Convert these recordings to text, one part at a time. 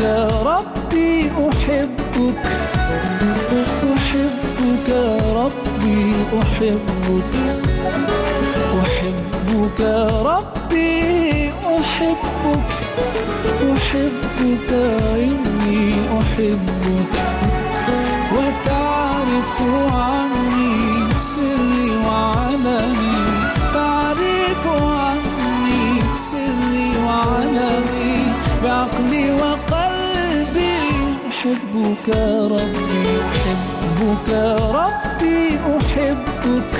ربي أحبك أحبك ربي أحبك أحبك ربي أحبك أحبك إني أحبك وتعرف عني سري وعلمي تعرف عني سري وعلمي بعقلي وقلبي أحبك ربي أحبك ربي أحبك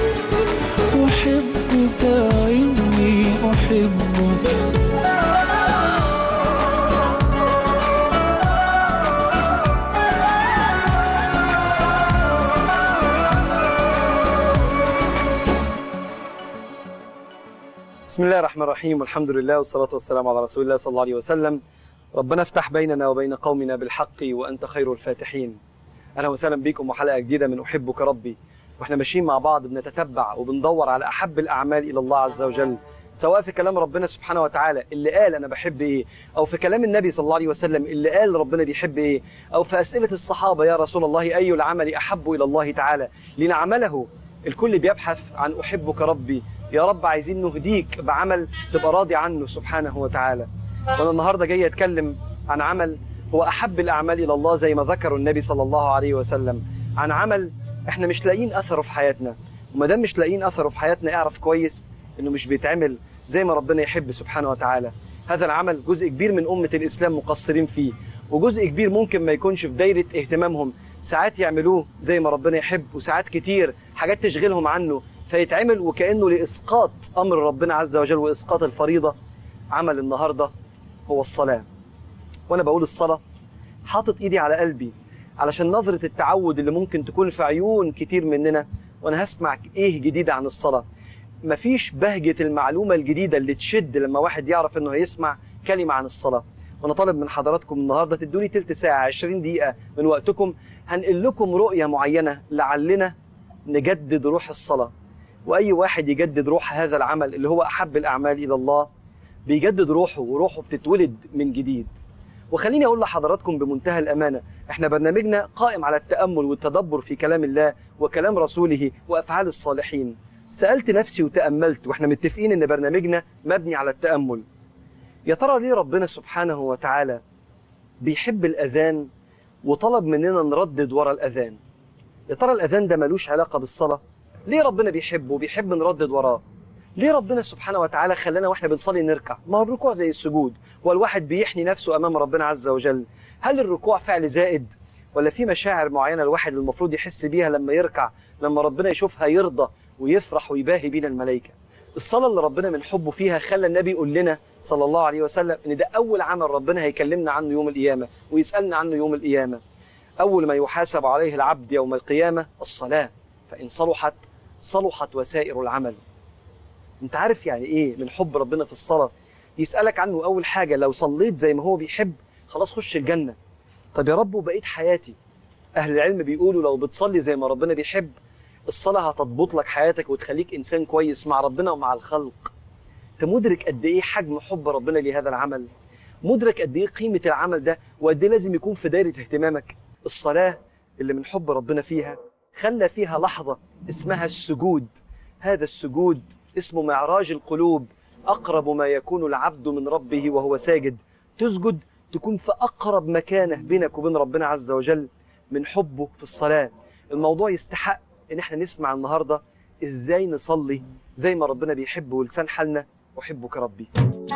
أحبك إني أحبك بسم الله الرحمن الرحيم والحمد لله والصلاة والسلام على رسول الله صلى الله عليه وسلم ربنا افتح بيننا وبين قومنا بالحق وأنت خير الفاتحين أهلا وسهلا بكم وحلقة جديدة من أحبك ربي واحنا ماشيين مع بعض بنتتبع وبندور على أحب الأعمال إلى الله عز وجل سواء في كلام ربنا سبحانه وتعالى اللي قال أنا بحب إيه أو في كلام النبي صلى الله عليه وسلم اللي قال ربنا بيحب إيه أو في أسئلة الصحابة يا رسول الله أي العمل أحب إلى الله تعالى لنعمله الكل بيبحث عن أحبك ربي يا رب عايزين نهديك بعمل تبقى راضي عنه سبحانه وتعالى وانا النهارده جاي اتكلم عن عمل هو احب الاعمال الى الله زي ما ذكره النبي صلى الله عليه وسلم عن عمل احنا مش لاقيين اثره في حياتنا وما دام مش لاقيين اثره في حياتنا اعرف كويس انه مش بيتعمل زي ما ربنا يحب سبحانه وتعالى هذا العمل جزء كبير من امه الاسلام مقصرين فيه وجزء كبير ممكن ما يكونش في دايره اهتمامهم ساعات يعملوه زي ما ربنا يحب وساعات كتير حاجات تشغلهم عنه فيتعمل وكانه لاسقاط امر ربنا عز وجل واسقاط الفريضه عمل النهارده هو الصلاه وانا بقول الصلاه حاطط ايدي على قلبي علشان نظره التعود اللي ممكن تكون في عيون كتير مننا وانا هسمع ايه جديد عن الصلاه مفيش بهجه المعلومه الجديده اللي تشد لما واحد يعرف انه هيسمع كلمه عن الصلاه وانا طالب من حضراتكم النهارده تدوني تلت ساعه 20 دقيقه من وقتكم هنقل لكم رؤيه معينه لعلنا نجدد روح الصلاه واي واحد يجدد روح هذا العمل اللي هو احب الاعمال الى الله بيجدد روحه وروحه بتتولد من جديد وخليني اقول لحضراتكم بمنتهى الامانه احنا برنامجنا قائم على التامل والتدبر في كلام الله وكلام رسوله وافعال الصالحين سالت نفسي وتاملت واحنا متفقين ان برنامجنا مبني على التامل يا ترى ليه ربنا سبحانه وتعالى بيحب الاذان وطلب مننا نردد ورا الاذان يا ترى الاذان ده ملوش علاقه بالصلاه ليه ربنا بيحبه وبيحب نردد وراه ليه ربنا سبحانه وتعالى خلانا واحنا بنصلي نركع ما هو الركوع زي السجود والواحد بيحني نفسه امام ربنا عز وجل هل الركوع فعل زائد ولا في مشاعر معينه الواحد المفروض يحس بيها لما يركع لما ربنا يشوفها يرضى ويفرح ويباهي بينا الملائكه الصلاه اللي ربنا من حبه فيها خلى النبي يقول لنا صلى الله عليه وسلم ان ده اول عمل ربنا هيكلمنا عنه يوم القيامه ويسالنا عنه يوم القيامه اول ما يحاسب عليه العبد يوم القيامه الصلاه فان صلحت صلحت وسائر العمل انت عارف يعني ايه من حب ربنا في الصلاه يسالك عنه اول حاجه لو صليت زي ما هو بيحب خلاص خش الجنه طب يا رب وبقيت حياتي اهل العلم بيقولوا لو بتصلي زي ما ربنا بيحب الصلاه هتضبط لك حياتك وتخليك انسان كويس مع ربنا ومع الخلق انت مدرك قد ايه حجم حب ربنا لهذا العمل مدرك قد ايه قيمه العمل ده وقد ايه لازم يكون في دايره اهتمامك الصلاه اللي من حب ربنا فيها خلى فيها لحظه اسمها السجود هذا السجود اسمه معراج القلوب اقرب ما يكون العبد من ربه وهو ساجد تسجد تكون في اقرب مكانه بينك وبين ربنا عز وجل من حبه في الصلاه الموضوع يستحق ان احنا نسمع النهارده ازاي نصلي زي ما ربنا بيحب ولسان حالنا احبك ربي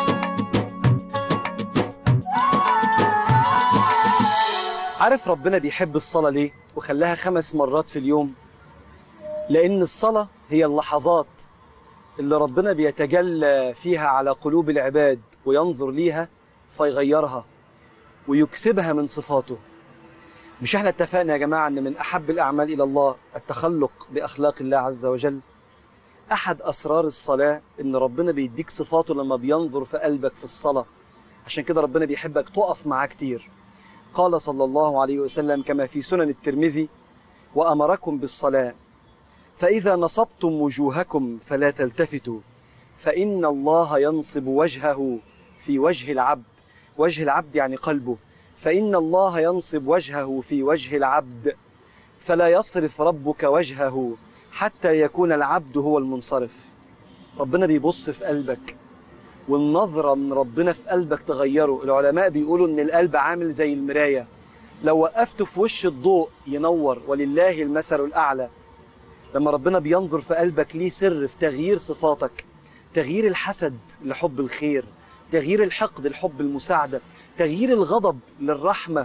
عارف ربنا بيحب الصلاة ليه وخلاها خمس مرات في اليوم لأن الصلاة هي اللحظات اللي ربنا بيتجلى فيها على قلوب العباد وينظر ليها فيغيرها ويكسبها من صفاته مش احنا اتفقنا يا جماعة ان من احب الاعمال الى الله التخلق باخلاق الله عز وجل احد اسرار الصلاة ان ربنا بيديك صفاته لما بينظر في قلبك في الصلاة عشان كده ربنا بيحبك تقف معاه كتير قال صلى الله عليه وسلم كما في سنن الترمذي وامركم بالصلاه فاذا نصبتم وجوهكم فلا تلتفتوا فان الله ينصب وجهه في وجه العبد وجه العبد يعني قلبه فإن الله ينصب وجهه في وجه العبد فلا يصرف ربك وجهه حتى يكون العبد هو المنصرف ربنا بيبص في قلبك والنظرة من ربنا في قلبك تغيره العلماء بيقولوا إن القلب عامل زي المراية لو وقفته في وش الضوء ينور ولله المثل الأعلى لما ربنا بينظر في قلبك ليه سر في تغيير صفاتك تغيير الحسد لحب الخير تغيير الحقد لحب المساعدة تغيير الغضب للرحمة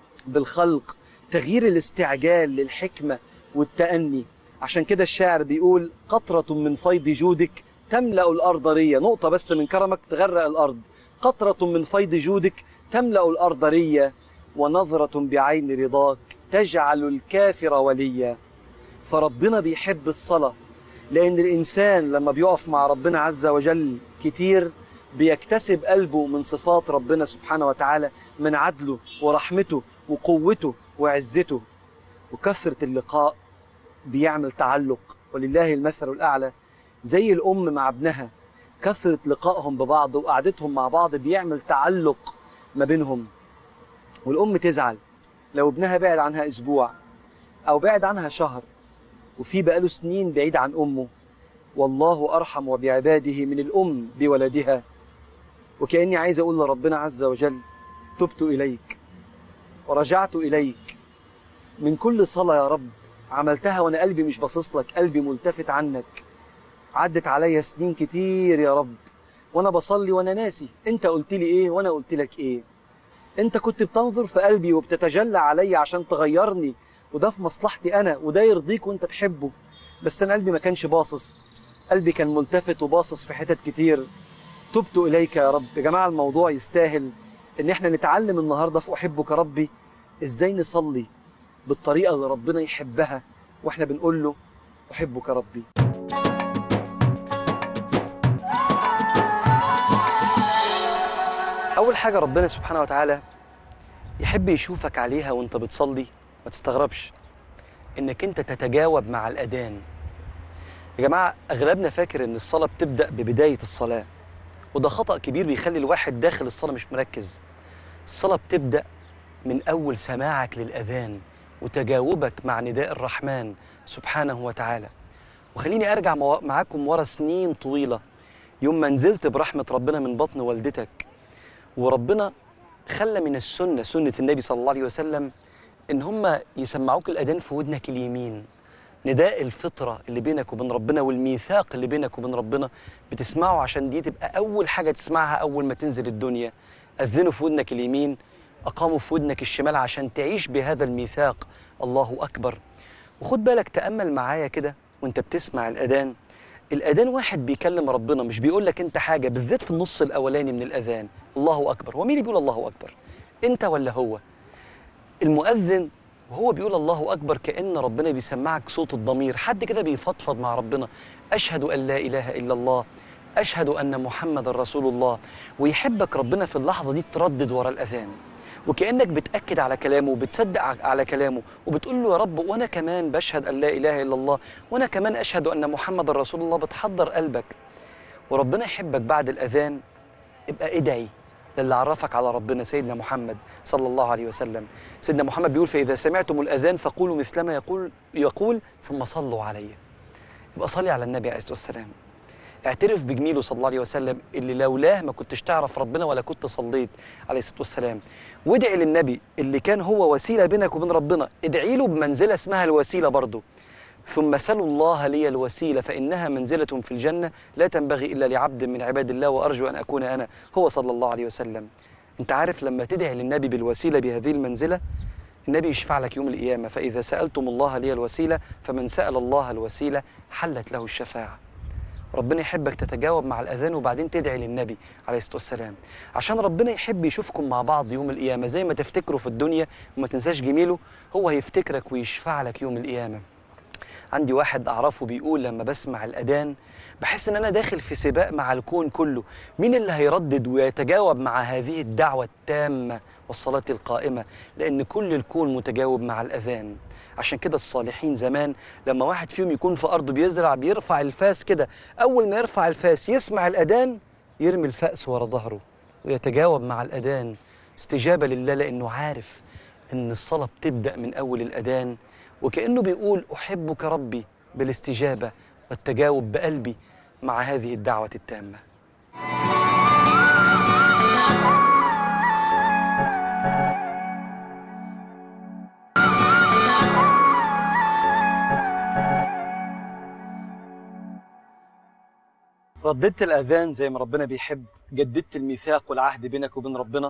بالخلق تغيير الاستعجال للحكمة والتأني عشان كده الشاعر بيقول قطرة من فيض جودك تملأ الأرض ريا نقطة بس من كرمك تغرق الأرض قطرة من فيض جودك تملأ الأرض ريا ونظرة بعين رضاك تجعل الكافر وليا فربنا بيحب الصلاة لأن الإنسان لما بيقف مع ربنا عز وجل كتير بيكتسب قلبه من صفات ربنا سبحانه وتعالى من عدله ورحمته وقوته وعزته وكثرة اللقاء بيعمل تعلق ولله المثل الأعلى زي الأم مع ابنها كثرة لقائهم ببعض وقعدتهم مع بعض بيعمل تعلق ما بينهم والأم تزعل لو ابنها بعد عنها أسبوع أو بعد عنها شهر وفي بقاله سنين بعيد عن أمه والله أرحم بعباده من الأم بولدها وكأني عايز أقول لربنا عز وجل تبت إليك ورجعت إليك من كل صلاة يا رب عملتها وأنا قلبي مش باصص لك قلبي ملتفت عنك عدت عليا سنين كتير يا رب وأنا بصلي وأنا ناسي أنت قلت لي إيه وأنا قلت لك إيه أنت كنت بتنظر في قلبي وبتتجلى عليا عشان تغيرني وده في مصلحتي أنا وده يرضيك وأنت تحبه بس أنا قلبي ما كانش باصص قلبي كان ملتفت وباصص في حتت كتير تبت إليك يا رب يا جماعة الموضوع يستاهل إن إحنا نتعلم النهاردة في أحبك ربي إزاي نصلي بالطريقة اللي ربنا يحبها وإحنا بنقول له أحبك ربي أول حاجة ربنا سبحانه وتعالى يحب يشوفك عليها وانت بتصلي ما تستغربش انك انت تتجاوب مع الأذان يا جماعة أغلبنا فاكر إن الصلاة بتبدأ ببداية الصلاة وده خطأ كبير بيخلي الواحد داخل الصلاة مش مركز الصلاة بتبدأ من أول سماعك للأذان وتجاوبك مع نداء الرحمن سبحانه وتعالى وخليني أرجع موا- معاكم ورا سنين طويلة يوم ما نزلت برحمة ربنا من بطن والدتك وربنا خلى من السنة سنة النبي صلى الله عليه وسلم إن هم يسمعوك الأذان في ودنك اليمين نداء الفطرة اللي بينك وبين ربنا والميثاق اللي بينك وبين ربنا بتسمعه عشان دي تبقى أول حاجة تسمعها أول ما تنزل الدنيا أذنوا في ودنك اليمين أقاموا في ودنك الشمال عشان تعيش بهذا الميثاق الله أكبر وخد بالك تأمل معايا كده وانت بتسمع الأذان الأذان واحد بيكلم ربنا مش بيقول لك أنت حاجة بالذات في النص الأولاني من الأذان الله أكبر هو مين اللي بيقول الله أكبر أنت ولا هو المؤذن وهو بيقول الله أكبر كأن ربنا بيسمعك صوت الضمير حد كده بيفضفض مع ربنا أشهد أن لا إله إلا الله أشهد أن محمد رسول الله ويحبك ربنا في اللحظة دي تردد ورا الأذان وكأنك بتأكد على كلامه وبتصدق ع- على كلامه وبتقول له يا رب وأنا كمان بشهد أن لا إله إلا الله وأنا كمان أشهد أن محمد رسول الله بتحضر قلبك وربنا يحبك بعد الأذان ابقى ادعي للي عرفك على ربنا سيدنا محمد صلى الله عليه وسلم سيدنا محمد بيقول فإذا سمعتم الأذان فقولوا مثلما يقول يقول ثم صلوا علي يبقى صلي على النبي عليه الصلاة والسلام اعترف بجميله صلى الله عليه وسلم اللي لولاه ما كنتش تعرف ربنا ولا كنت صليت عليه الصلاة والسلام وادعي للنبي اللي كان هو وسيلة بينك وبين ربنا ادعي له بمنزلة اسمها الوسيلة برضه ثم سلوا الله لي الوسيلة فإنها منزلة في الجنة لا تنبغي إلا لعبد من عباد الله وأرجو أن أكون أنا هو صلى الله عليه وسلم أنت عارف لما تدعي للنبي بالوسيلة بهذه المنزلة النبي يشفع لك يوم القيامة فإذا سألتم الله لي الوسيلة فمن سأل الله الوسيلة حلت له الشفاعة ربنا يحبك تتجاوب مع الأذان وبعدين تدعي للنبي عليه الصلاة والسلام عشان ربنا يحب يشوفكم مع بعض يوم القيامة زي ما تفتكروا في الدنيا وما تنساش جميله هو هيفتكرك ويشفع لك يوم القيامة عندي واحد أعرفه بيقول لما بسمع الأذان بحس إن أنا داخل في سباق مع الكون كله مين اللي هيردد ويتجاوب مع هذه الدعوة التامة والصلاة القائمة لأن كل الكون متجاوب مع الأذان عشان كده الصالحين زمان لما واحد فيهم يكون في أرضه بيزرع بيرفع الفاس كده أول ما يرفع الفاس يسمع الأذان يرمي الفأس ورا ظهره ويتجاوب مع الأذان استجابة لله لأنه عارف إن الصلاة بتبدأ من أول الأذان وكأنه بيقول أحبك ربي بالاستجابة والتجاوب بقلبي مع هذه الدعوة التامة رددت الأذان زي ما ربنا بيحب جددت الميثاق والعهد بينك وبين ربنا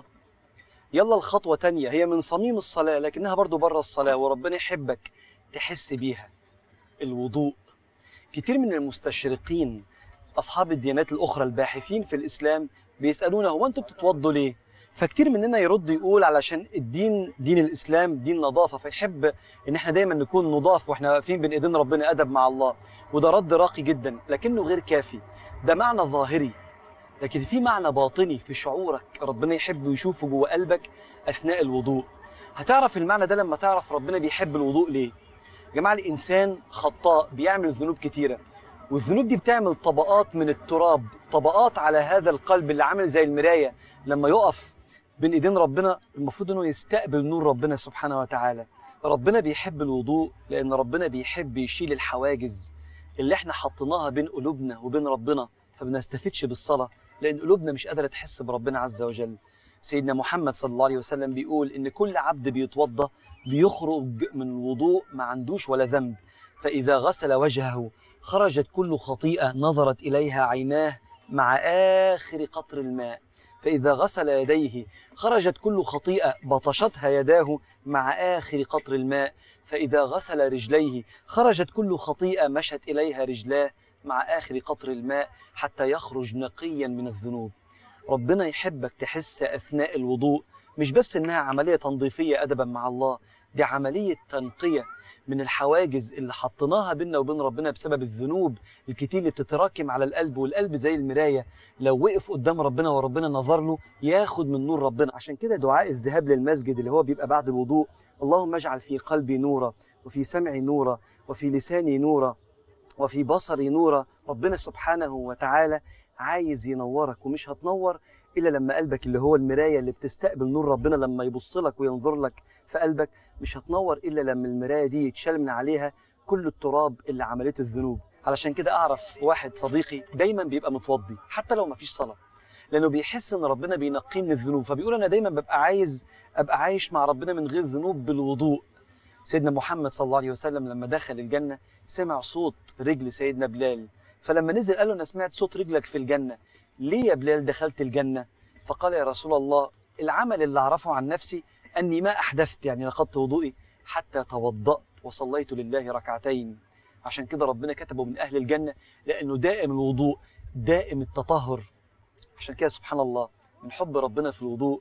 يلا الخطوة تانية هي من صميم الصلاة لكنها برضو بره الصلاة وربنا يحبك تحس بيها الوضوء كتير من المستشرقين أصحاب الديانات الأخرى الباحثين في الإسلام بيسألونا هو أنتوا بتتوضوا ليه؟ فكتير مننا يرد يقول علشان الدين دين الإسلام دين نظافة فيحب إن إحنا دايما نكون نضاف وإحنا واقفين بين إيدين ربنا أدب مع الله وده رد راقي جدا لكنه غير كافي ده معنى ظاهري لكن في معنى باطني في شعورك ربنا يحب يشوفه جوه قلبك اثناء الوضوء هتعرف المعنى ده لما تعرف ربنا بيحب الوضوء ليه يا جماعه الانسان خطاء بيعمل ذنوب كتيره والذنوب دي بتعمل طبقات من التراب طبقات على هذا القلب اللي عامل زي المرايه لما يقف بين ايدين ربنا المفروض انه يستقبل نور ربنا سبحانه وتعالى ربنا بيحب الوضوء لان ربنا بيحب يشيل الحواجز اللي احنا حطيناها بين قلوبنا وبين ربنا فبنستفدش بالصلاه لان قلوبنا مش قادره تحس بربنا عز وجل سيدنا محمد صلى الله عليه وسلم بيقول ان كل عبد بيتوضا بيخرج من الوضوء ما عندوش ولا ذنب فاذا غسل وجهه خرجت كل خطيئه نظرت اليها عيناه مع اخر قطر الماء فاذا غسل يديه خرجت كل خطيئه بطشتها يداه مع اخر قطر الماء فاذا غسل رجليه خرجت كل خطيئه مشت اليها رجلاه مع آخر قطر الماء حتى يخرج نقيا من الذنوب ربنا يحبك تحس أثناء الوضوء مش بس إنها عملية تنظيفية أدبا مع الله دي عملية تنقية من الحواجز اللي حطيناها بينا وبين ربنا بسبب الذنوب الكتير اللي بتتراكم على القلب والقلب زي المراية لو وقف قدام ربنا وربنا نظر له ياخد من نور ربنا عشان كده دعاء الذهاب للمسجد اللي هو بيبقى بعد الوضوء اللهم اجعل في قلبي نورا وفي سمعي نورا وفي لساني نورا وفي بصري نورا ربنا سبحانه وتعالى عايز ينورك ومش هتنور الا لما قلبك اللي هو المرايه اللي بتستقبل نور ربنا لما يبص لك وينظر لك في قلبك مش هتنور الا لما المرايه دي يتشال من عليها كل التراب اللي عملته الذنوب علشان كده اعرف واحد صديقي دايما بيبقى متوضي حتى لو مفيش صلاه لانه بيحس ان ربنا بينقيه من الذنوب فبيقول انا دايما ببقى عايز ابقى عايش مع ربنا من غير ذنوب بالوضوء سيدنا محمد صلى الله عليه وسلم لما دخل الجنة سمع صوت رجل سيدنا بلال فلما نزل قال له أنا سمعت صوت رجلك في الجنة ليه يا بلال دخلت الجنة فقال يا رسول الله العمل اللي أعرفه عن نفسي أني ما أحدثت يعني نقضت وضوئي حتى توضأت وصليت لله ركعتين عشان كده ربنا كتبه من أهل الجنة لأنه دائم الوضوء دائم التطهر عشان كده سبحان الله من حب ربنا في الوضوء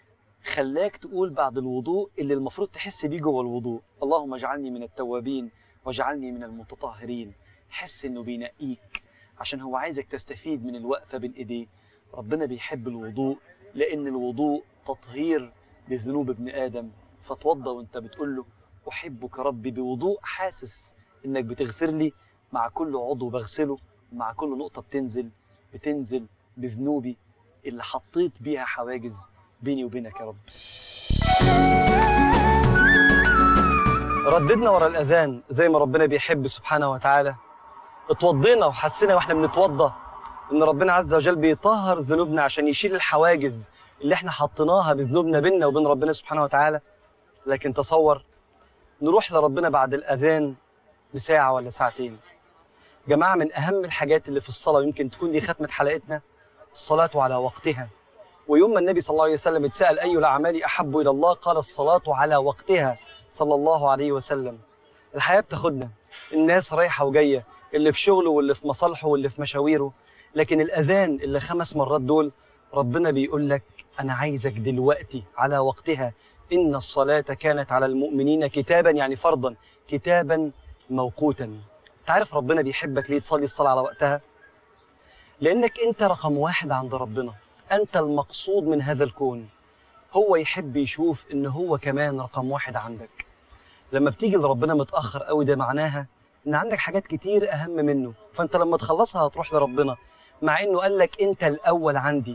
خلاك تقول بعد الوضوء اللي المفروض تحس بيه جوه الوضوء اللهم اجعلني من التوابين واجعلني من المتطهرين حس انه بينقيك عشان هو عايزك تستفيد من الوقفه بين ايديه ربنا بيحب الوضوء لان الوضوء تطهير لذنوب ابن ادم فتوضى وانت بتقول له احبك ربي بوضوء حاسس انك بتغفر لي مع كل عضو بغسله مع كل نقطه بتنزل بتنزل بذنوبي اللي حطيت بيها حواجز بيني وبينك يا رب رددنا ورا الأذان زي ما ربنا بيحب سبحانه وتعالى اتوضينا وحسينا واحنا بنتوضى ان ربنا عز وجل بيطهر ذنوبنا عشان يشيل الحواجز اللي احنا حطيناها بذنوبنا بيننا وبين ربنا سبحانه وتعالى لكن تصور نروح لربنا بعد الأذان بساعة ولا ساعتين جماعة من أهم الحاجات اللي في الصلاة يمكن تكون دي ختمة حلقتنا الصلاة على وقتها ويوم ما النبي صلى الله عليه وسلم اتسأل أي الأعمال أحب إلى الله قال الصلاة على وقتها صلى الله عليه وسلم الحياة بتاخدنا الناس رايحة وجاية اللي في شغله واللي في مصالحه واللي في مشاويره لكن الأذان اللي خمس مرات دول ربنا بيقول لك أنا عايزك دلوقتي على وقتها إن الصلاة كانت على المؤمنين كتابا يعني فرضا كتابا موقوتا تعرف ربنا بيحبك ليه تصلي الصلاة على وقتها لأنك أنت رقم واحد عند ربنا أنت المقصود من هذا الكون هو يحب يشوف إن هو كمان رقم واحد عندك لما بتيجي لربنا متأخر قوي ده معناها إن عندك حاجات كتير أهم منه فأنت لما تخلصها هتروح لربنا مع إنه قال لك أنت الأول عندي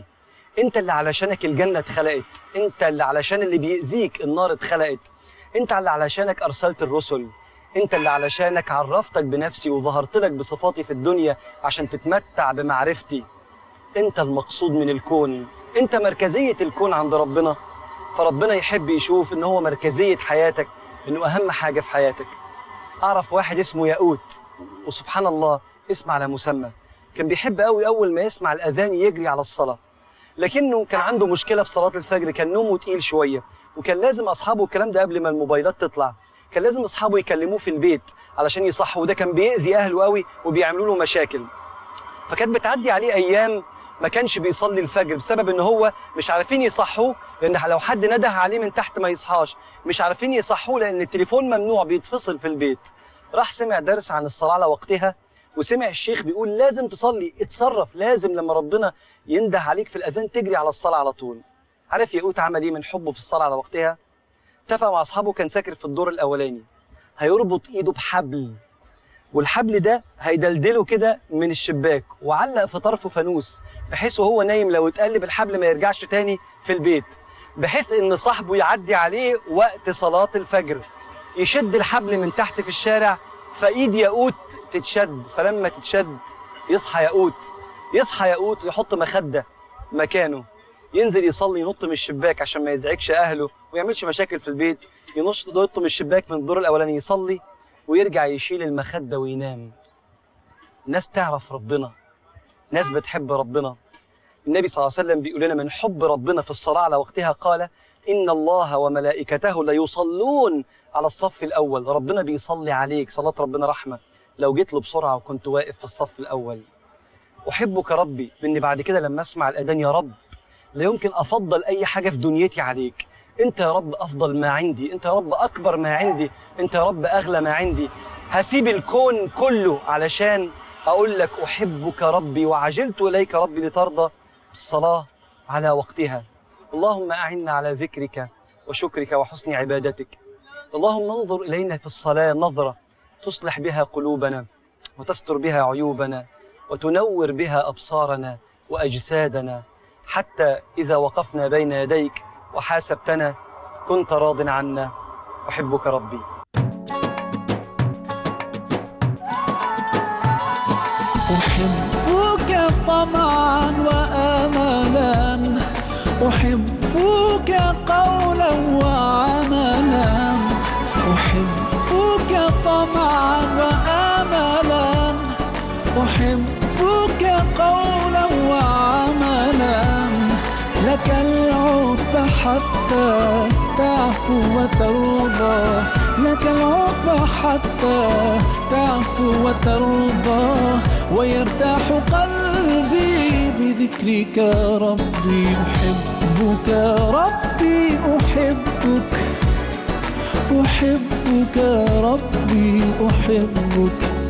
انت اللي علشانك الجنه اتخلقت انت اللي علشان اللي بيأذيك النار اتخلقت انت اللي علشانك ارسلت الرسل انت اللي علشانك عرفتك بنفسي وظهرت لك بصفاتي في الدنيا عشان تتمتع بمعرفتي انت المقصود من الكون انت مركزيه الكون عند ربنا فربنا يحب يشوف ان هو مركزيه حياتك انه اهم حاجه في حياتك اعرف واحد اسمه ياقوت وسبحان الله اسم على مسمى كان بيحب قوي اول ما يسمع الاذان يجري على الصلاه لكنه كان عنده مشكله في صلاه الفجر كان نومه تقيل شويه وكان لازم اصحابه الكلام ده قبل ما الموبايلات تطلع كان لازم اصحابه يكلموه في البيت علشان يصحوا وده كان بيأذي اهله قوي وبيعملوا له مشاكل فكانت بتعدي عليه ايام ما كانش بيصلي الفجر بسبب ان هو مش عارفين يصحوه لان لو حد نده عليه من تحت ما يصحاش مش عارفين يصحوه لان التليفون ممنوع بيتفصل في البيت راح سمع درس عن الصلاه على وقتها وسمع الشيخ بيقول لازم تصلي اتصرف لازم لما ربنا ينده عليك في الاذان تجري على الصلاه على طول عارف ياقوت عمل ايه من حبه في الصلاه على وقتها اتفق مع اصحابه كان ساكن في الدور الاولاني هيربط ايده بحبل والحبل ده هيدلدله كده من الشباك وعلق في طرفه فانوس بحيث وهو نايم لو اتقلب الحبل ما يرجعش تاني في البيت بحيث ان صاحبه يعدي عليه وقت صلاة الفجر يشد الحبل من تحت في الشارع فايد ياقوت تتشد فلما تتشد يصحى ياقوت يصحى ياقوت يحط مخدة مكانه ينزل يصلي ينط من الشباك عشان ما يزعجش اهله ويعملش مشاكل في البيت ينط ينط من الشباك من الدور الاولاني يصلي ويرجع يشيل المخدة وينام ناس تعرف ربنا ناس بتحب ربنا النبي صلى الله عليه وسلم بيقول لنا من حب ربنا في الصلاة على وقتها قال إن الله وملائكته ليصلون على الصف الأول ربنا بيصلي عليك صلاة ربنا رحمة لو جيت له بسرعة وكنت واقف في الصف الأول أحبك ربي بإن بعد كده لما أسمع الأذان يا رب لا يمكن أفضل أي حاجة في دنيتي عليك انت يا رب افضل ما عندي انت يا رب اكبر ما عندي انت يا رب اغلى ما عندي هسيب الكون كله علشان اقول لك احبك ربي وعجلت اليك ربي لترضى بالصلاه على وقتها اللهم اعنا على ذكرك وشكرك وحسن عبادتك اللهم انظر الينا في الصلاه نظره تصلح بها قلوبنا وتستر بها عيوبنا وتنور بها ابصارنا واجسادنا حتى اذا وقفنا بين يديك وحاسبتنا كنت راض عنا أحبك ربي أحبك طمعا وآملا أحبك قولا وعملا أحبك طمعا وآملا أحبك قولا وعملا لك العقب حتى تعفو وترضى لك العقب حتى تعفو وترضى ويرتاح قلبي بذكرك ربي أحبك ربي أحبك أحبك ربي أحبك